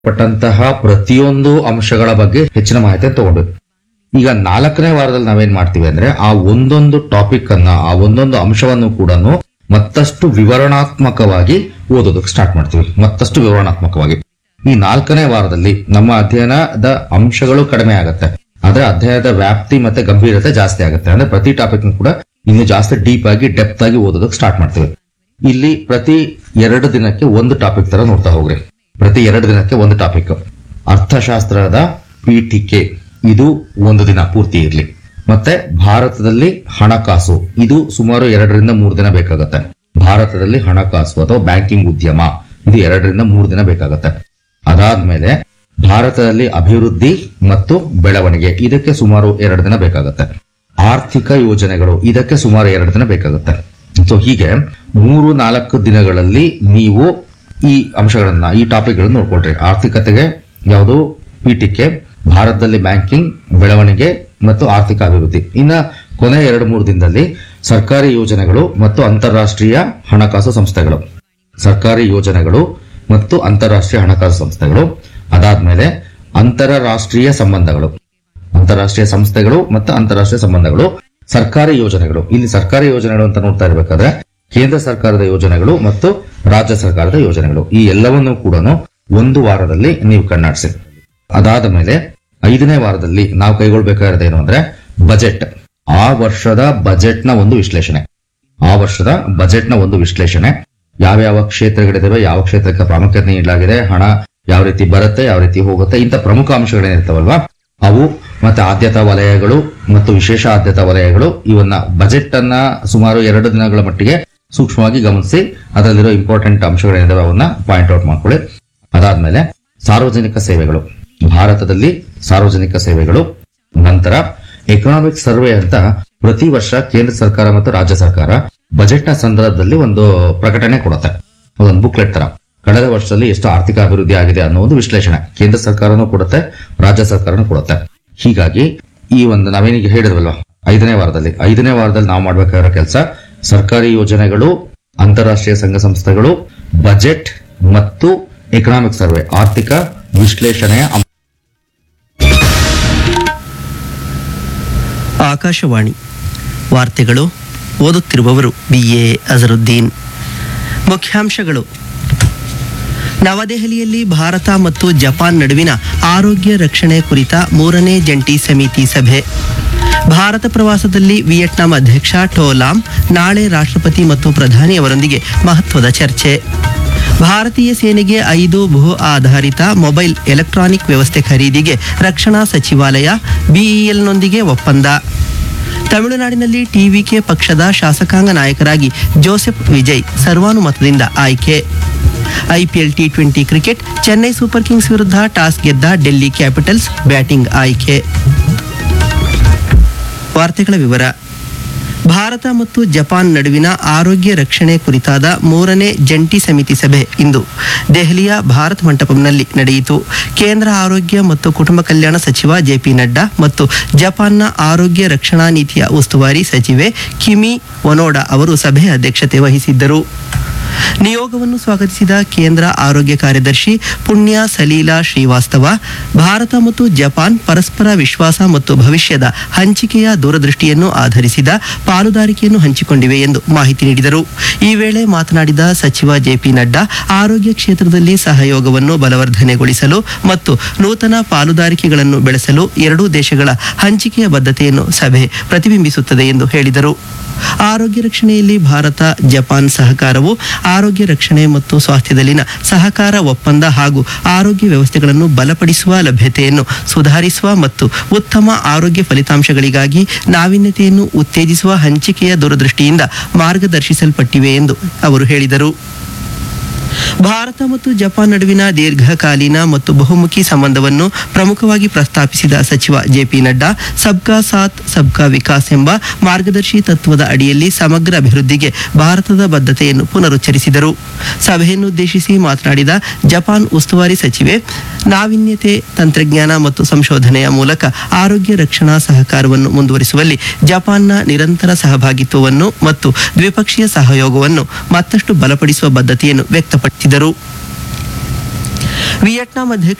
ಪಟ್ಟಂತಹ ಪ್ರತಿಯೊಂದು ಅಂಶಗಳ ಬಗ್ಗೆ ಹೆಚ್ಚಿನ ಮಾಹಿತಿ ತಗೊಂಡು ಈಗ ನಾಲ್ಕನೇ ವಾರದಲ್ಲಿ ನಾವೇನ್ ಮಾಡ್ತೀವಿ ಅಂದ್ರೆ ಆ ಒಂದೊಂದು ಟಾಪಿಕ್ ಅನ್ನ ಆ ಒಂದೊಂದು ಅಂಶವನ್ನು ಕೂಡ ಮತ್ತಷ್ಟು ವಿವರಣಾತ್ಮಕವಾಗಿ ಓದೋದಕ್ಕೆ ಸ್ಟಾರ್ಟ್ ಮಾಡ್ತೀವಿ ಮತ್ತಷ್ಟು ವಿವರಣಾತ್ಮಕವಾಗಿ ಈ ನಾಲ್ಕನೇ ವಾರದಲ್ಲಿ ನಮ್ಮ ಅಧ್ಯಯನದ ಅಂಶಗಳು ಕಡಿಮೆ ಆಗುತ್ತೆ ಆದ್ರೆ ಅಧ್ಯಯನದ ವ್ಯಾಪ್ತಿ ಮತ್ತೆ ಗಂಭೀರತೆ ಜಾಸ್ತಿ ಆಗುತ್ತೆ ಅಂದ್ರೆ ಪ್ರತಿ ಟಾಪಿಕ್ ಕೂಡ ಇನ್ನು ಜಾಸ್ತಿ ಡೀಪ್ ಆಗಿ ಡೆಪ್ತ್ ಆಗಿ ಓದೋದಕ್ಕೆ ಸ್ಟಾರ್ಟ್ ಮಾಡ್ತೀವಿ ಇಲ್ಲಿ ಪ್ರತಿ ಎರಡು ದಿನಕ್ಕೆ ಒಂದು ಟಾಪಿಕ್ ತರ ನೋಡ್ತಾ ಹೋಗ್ರಿ ಪ್ರತಿ ಎರಡು ದಿನಕ್ಕೆ ಒಂದು ಟಾಪಿಕ್ ಅರ್ಥಶಾಸ್ತ್ರದ ಪೀಠಿಕೆ ಇದು ಒಂದು ದಿನ ಪೂರ್ತಿ ಇರಲಿ ಮತ್ತೆ ಭಾರತದಲ್ಲಿ ಹಣಕಾಸು ಇದು ಸುಮಾರು ಎರಡರಿಂದ ಮೂರು ದಿನ ಬೇಕಾಗುತ್ತೆ ಭಾರತದಲ್ಲಿ ಹಣಕಾಸು ಅಥವಾ ಬ್ಯಾಂಕಿಂಗ್ ಉದ್ಯಮ ಇದು ಎರಡರಿಂದ ಮೂರು ದಿನ ಬೇಕಾಗುತ್ತೆ ಅದಾದ್ಮೇಲೆ ಭಾರತದಲ್ಲಿ ಅಭಿವೃದ್ಧಿ ಮತ್ತು ಬೆಳವಣಿಗೆ ಇದಕ್ಕೆ ಸುಮಾರು ಎರಡು ದಿನ ಬೇಕಾಗುತ್ತೆ ಆರ್ಥಿಕ ಯೋಜನೆಗಳು ಇದಕ್ಕೆ ಸುಮಾರು ಎರಡು ದಿನ ಬೇಕಾಗುತ್ತೆ ಸೊ ಹೀಗೆ ಮೂರು ನಾಲ್ಕು ದಿನಗಳಲ್ಲಿ ನೀವು ಈ ಅಂಶಗಳನ್ನ ಈ ಟಾಪಿಕ್ಗಳನ್ನ ನೋಡ್ಕೊಳ್ರಿ ಆರ್ಥಿಕತೆಗೆ ಯಾವುದು ಪೀಠಿಕೆ ಭಾರತದಲ್ಲಿ ಬ್ಯಾಂಕಿಂಗ್ ಬೆಳವಣಿಗೆ ಮತ್ತು ಆರ್ಥಿಕ ಅಭಿವೃದ್ಧಿ ಇನ್ನ ಕೊನೆ ಎರಡು ಮೂರು ದಿನದಲ್ಲಿ ಸರ್ಕಾರಿ ಯೋಜನೆಗಳು ಮತ್ತು ಅಂತಾರಾಷ್ಟ್ರೀಯ ಹಣಕಾಸು ಸಂಸ್ಥೆಗಳು ಸರ್ಕಾರಿ ಯೋಜನೆಗಳು ಮತ್ತು ಅಂತಾರಾಷ್ಟ್ರೀಯ ಹಣಕಾಸು ಸಂಸ್ಥೆಗಳು ಅದಾದ್ಮೇಲೆ ಅಂತಾರಾಷ್ಟ್ರೀಯ ಸಂಬಂಧಗಳು ಅಂತಾರಾಷ್ಟ್ರೀಯ ಸಂಸ್ಥೆಗಳು ಮತ್ತು ಅಂತಾರಾಷ್ಟ್ರೀಯ ಸಂಬಂಧಗಳು ಸರ್ಕಾರಿ ಯೋಜನೆಗಳು ಇಲ್ಲಿ ಸರ್ಕಾರಿ ಯೋಜನೆಗಳು ಅಂತ ನೋಡ್ತಾ ಇರಬೇಕಾದ್ರೆ ಕೇಂದ್ರ ಸರ್ಕಾರದ ಯೋಜನೆಗಳು ಮತ್ತು ರಾಜ್ಯ ಸರ್ಕಾರದ ಯೋಜನೆಗಳು ಈ ಎಲ್ಲವನ್ನೂ ಕೂಡ ಒಂದು ವಾರದಲ್ಲಿ ನೀವು ಕಣ್ಣಾಡಿಸಿ ಅದಾದ ಮೇಲೆ ಐದನೇ ವಾರದಲ್ಲಿ ನಾವು ಕೈಗೊಳ್ಬೇಕಾಗಿರೋದು ಏನು ಅಂದ್ರೆ ಬಜೆಟ್ ಆ ವರ್ಷದ ಬಜೆಟ್ ನ ಒಂದು ವಿಶ್ಲೇಷಣೆ ಆ ವರ್ಷದ ಬಜೆಟ್ ನ ಒಂದು ವಿಶ್ಲೇಷಣೆ ಯಾವ್ಯಾವ ಕ್ಷೇತ್ರಗಳಿದಾವೆ ಯಾವ ಕ್ಷೇತ್ರಕ್ಕೆ ಪ್ರಾಮುಖ್ಯತೆ ನೀಡಲಾಗಿದೆ ಹಣ ಯಾವ ರೀತಿ ಬರುತ್ತೆ ಯಾವ ರೀತಿ ಹೋಗುತ್ತೆ ಇಂಥ ಪ್ರಮುಖ ಅಂಶಗಳೇನಿರ್ತಾವಲ್ವಾ ಅವು ಮತ್ತೆ ಆದ್ಯತಾ ವಲಯಗಳು ಮತ್ತು ವಿಶೇಷ ಆದ್ಯತಾ ವಲಯಗಳು ಇವನ್ನ ಬಜೆಟ್ ಅನ್ನ ಸುಮಾರು ಎರಡು ದಿನಗಳ ಮಟ್ಟಿಗೆ ಸೂಕ್ಷ್ಮವಾಗಿ ಗಮನಿಸಿ ಅದರಲ್ಲಿರೋ ಇಂಪಾರ್ಟೆಂಟ್ ಅಂಶಗಳೇನಿದಾವೆ ಅವನ್ನ ಪಾಯಿಂಟ್ ಔಟ್ ಮಾಡ್ಕೊಳ್ಳಿ ಅದಾದ್ಮೇಲೆ ಸಾರ್ವಜನಿಕ ಸೇವೆಗಳು ಭಾರತದಲ್ಲಿ ಸಾರ್ವಜನಿಕ ಸೇವೆಗಳು ನಂತರ ಎಕನಾಮಿಕ್ ಸರ್ವೆ ಅಂತ ಪ್ರತಿ ವರ್ಷ ಕೇಂದ್ರ ಸರ್ಕಾರ ಮತ್ತು ರಾಜ್ಯ ಸರ್ಕಾರ ಬಜೆಟ್ ನ ಸಂದರ್ಭದಲ್ಲಿ ಒಂದು ಪ್ರಕಟಣೆ ಕೊಡುತ್ತೆ ಒಂದು ಬುಕ್ಲೆಟ್ ತರ ಕಳೆದ ವರ್ಷದಲ್ಲಿ ಎಷ್ಟು ಆರ್ಥಿಕ ಅಭಿವೃದ್ಧಿ ಆಗಿದೆ ಅನ್ನೋ ಒಂದು ವಿಶ್ಲೇಷಣೆ ಕೇಂದ್ರ ಸರ್ಕಾರನೂ ಕೊಡುತ್ತೆ ರಾಜ್ಯ ಸರ್ಕಾರನೂ ಕೊಡುತ್ತೆ ಹೀಗಾಗಿ ಈ ಒಂದು ನಾವೇನೀಗ ಹೇಳಿದ್ವಲ್ವ ಐದನೇ ವಾರದಲ್ಲಿ ಐದನೇ ವಾರದಲ್ಲಿ ನಾವು ಮಾಡ್ಬೇಕಾಗಿರೋ ಕೆಲಸ ಸರ್ಕಾರಿ ಯೋಜನೆಗಳು ಅಂತಾರಾಷ್ಟ್ರೀಯ ಸಂಘ ಸಂಸ್ಥೆಗಳು ಬಜೆಟ್ ಮತ್ತು ಎಕನಾಮಿಕ್ ಸರ್ವೆ ಆರ್ಥಿಕ ವಿಶ್ಲೇಷಣೆಯ ಅಂಶ. ಆಕಾಶವಾಣಿ ವಾರ್ತೆಗಳು ಓದುತ್ತಿರುವವರು ಬಿ ಎ ಅಜರುದ್ದೀನ್ ಮುಖ್ಯಾಂಶಗಳು ನವದೆಹಲಿಯಲ್ಲಿ ಭಾರತ ಮತ್ತು ಜಪಾನ್ ನಡುವಿನ ಆರೋಗ್ಯ ರಕ್ಷಣೆ ಕುರಿತ ಮೂರನೇ ಜಂಟಿ ಸಮಿತಿ ಸಭೆ ಭಾರತ ಪ್ರವಾಸದಲ್ಲಿ ವಿಯೆಟ್ನಾಂ ಅಧ್ಯಕ್ಷ ಟೋಲಾಮ್ ನಾಳೆ ರಾಷ್ಟ್ರಪತಿ ಮತ್ತು ಪ್ರಧಾನಿಯವರೊಂದಿಗೆ ಮಹತ್ವದ ಚರ್ಚೆ ಭಾರತೀಯ ಸೇನೆಗೆ ಐದು ಭೂ ಆಧಾರಿತ ಮೊಬೈಲ್ ಎಲೆಕ್ಟ್ರಾನಿಕ್ ವ್ಯವಸ್ಥೆ ಖರೀದಿಗೆ ರಕ್ಷಣಾ ಸಚಿವಾಲಯ ಬಿಇಎಲ್ನೊಂದಿಗೆ ಒಪ್ಪಂದ ತಮಿಳುನಾಡಿನಲ್ಲಿ ಟಿವಿಕೆ ಪಕ್ಷದ ಶಾಸಕಾಂಗ ನಾಯಕರಾಗಿ ಜೋಸೆಫ್ ವಿಜಯ್ ಸರ್ವಾನುಮತದಿಂದ ಆಯ್ಕೆ IPL T twenty cricket Chennai super kings ವಿರುದ್ಧ ಟಾಸ್ ಗೆದ್ದ ಡೆಲ್ಲಿ ಕ್ಯಾಪಿಟಲ್ಸ್ ಬ್ಯಾಟಿಂಗ್ ಆಯ್ಕೆ ವಾರ್ತೆಗಳ ವಿವರ ಭಾರತ ಮತ್ತು ಜಪಾನ್ ನಡುವಿನ ಆರೋಗ್ಯ ರಕ್ಷಣೆ ಕುರಿತಾದ ಮೂರನೇ ಜಂಟಿ ಸಮಿತಿ ಸಭೆ ಇಂದು ದೆಹಲಿಯ ಭಾರತ್ ಮಂಟಪಂನಲ್ಲಿ ನಡೆಯಿತು ಕೇಂದ್ರ ಆರೋಗ್ಯ ಮತ್ತು ಕುಟುಂಬ ಕಲ್ಯಾಣ ಸಚಿವ ಜೆಪಿ ನಡ್ಡಾ ಮತ್ತು ಜಪಾನ್ನ ಆರೋಗ್ಯ ರಕ್ಷಣಾ ನೀತಿಯ ಉಸ್ತುವಾರಿ ಸಚಿವೆ ಕಿಮಿ ಒನೋಡಾ ಅವರು ಸಭೆಯ ಅಧ್ಯಕ್ಷತೆ ವಹಿಸಿದ್ದರು ನಿಯೋಗವನ್ನು ಸ್ವಾಗತಿಸಿದ ಕೇಂದ್ರ ಆರೋಗ್ಯ ಕಾರ್ಯದರ್ಶಿ ಪುಣ್ಯ ಸಲೀಲಾ ಶ್ರೀವಾಸ್ತವ ಭಾರತ ಮತ್ತು ಜಪಾನ್ ಪರಸ್ಪರ ವಿಶ್ವಾಸ ಮತ್ತು ಭವಿಷ್ಯದ ಹಂಚಿಕೆಯ ದೂರದೃಷ್ಟಿಯನ್ನು ಆಧರಿಸಿದ ಪಾಲುದಾರಿಕೆಯನ್ನು ಹಂಚಿಕೊಂಡಿವೆ ಎಂದು ಮಾಹಿತಿ ನೀಡಿದರು ಈ ವೇಳೆ ಮಾತನಾಡಿದ ಸಚಿವ ಜೆಪಿ ನಡ್ಡಾ ಆರೋಗ್ಯ ಕ್ಷೇತ್ರದಲ್ಲಿ ಸಹಯೋಗವನ್ನು ಬಲವರ್ಧನೆಗೊಳಿಸಲು ಮತ್ತು ನೂತನ ಪಾಲುದಾರಿಕೆಗಳನ್ನು ಬೆಳೆಸಲು ಎರಡೂ ದೇಶಗಳ ಹಂಚಿಕೆಯ ಬದ್ಧತೆಯನ್ನು ಸಭೆ ಪ್ರತಿಬಿಂಬಿಸುತ್ತದೆ ಎಂದು ಹೇಳಿದರು ಆರೋಗ್ಯ ರಕ್ಷಣೆಯಲ್ಲಿ ಭಾರತ ಜಪಾನ್ ಸಹಕಾರವು ಆರೋಗ್ಯ ರಕ್ಷಣೆ ಮತ್ತು ಸ್ವಾಸ್ಥ್ಯದಲ್ಲಿನ ಸಹಕಾರ ಒಪ್ಪಂದ ಹಾಗೂ ಆರೋಗ್ಯ ವ್ಯವಸ್ಥೆಗಳನ್ನು ಬಲಪಡಿಸುವ ಲಭ್ಯತೆಯನ್ನು ಸುಧಾರಿಸುವ ಮತ್ತು ಉತ್ತಮ ಆರೋಗ್ಯ ಫಲಿತಾಂಶಗಳಿಗಾಗಿ ನಾವೀನ್ಯತೆಯನ್ನು ಉತ್ತೇಜಿಸುವ ಹಂಚಿಕೆಯ ದೂರದೃಷ್ಟಿಯಿಂದ ಮಾರ್ಗದರ್ಶಿಸಲ್ಪಟ್ಟಿವೆ ಎಂದು ಅವರು ಹೇಳಿದರು ಭಾರತ ಮತ್ತು ಜಪಾನ್ ನಡುವಿನ ದೀರ್ಘಕಾಲೀನ ಮತ್ತು ಬಹುಮುಖಿ ಸಂಬಂಧವನ್ನು ಪ್ರಮುಖವಾಗಿ ಪ್ರಸ್ತಾಪಿಸಿದ ಸಚಿವ ಜೆಪಿ ನಡ್ಡಾ ಸಬ್ಕಾ ಸಾಥ್ ಸಬ್ಕಾ ವಿಕಾಸ್ ಎಂಬ ಮಾರ್ಗದರ್ಶಿ ತತ್ವದ ಅಡಿಯಲ್ಲಿ ಸಮಗ್ರ ಅಭಿವೃದ್ಧಿಗೆ ಭಾರತದ ಬದ್ಧತೆಯನ್ನು ಪುನರುಚ್ಚರಿಸಿದರು ಸಭೆಯನ್ನುದ್ದೇಶಿಸಿ ಮಾತನಾಡಿದ ಜಪಾನ್ ಉಸ್ತುವಾರಿ ಸಚಿವೆ ನಾವೀನ್ಯತೆ ತಂತ್ರಜ್ಞಾನ ಮತ್ತು ಸಂಶೋಧನೆಯ ಮೂಲಕ ಆರೋಗ್ಯ ರಕ್ಷಣಾ ಸಹಕಾರವನ್ನು ಮುಂದುವರಿಸುವಲ್ಲಿ ಜಪಾನ್ನ ನಿರಂತರ ಸಹಭಾಗಿತ್ವವನ್ನು ಮತ್ತು ದ್ವಿಪಕ್ಷೀಯ ಸಹಯೋಗವನ್ನು ಮತ್ತಷ್ಟು ಬಲಪಡಿಸುವ ಬದ್ಧತೆಯನ್ನು ವ್ಯಕ್ತಪಡಿಸಿದರು ವಿಯೆಟ್ನಾಂ ಅಧ್ಯಕ್ಷ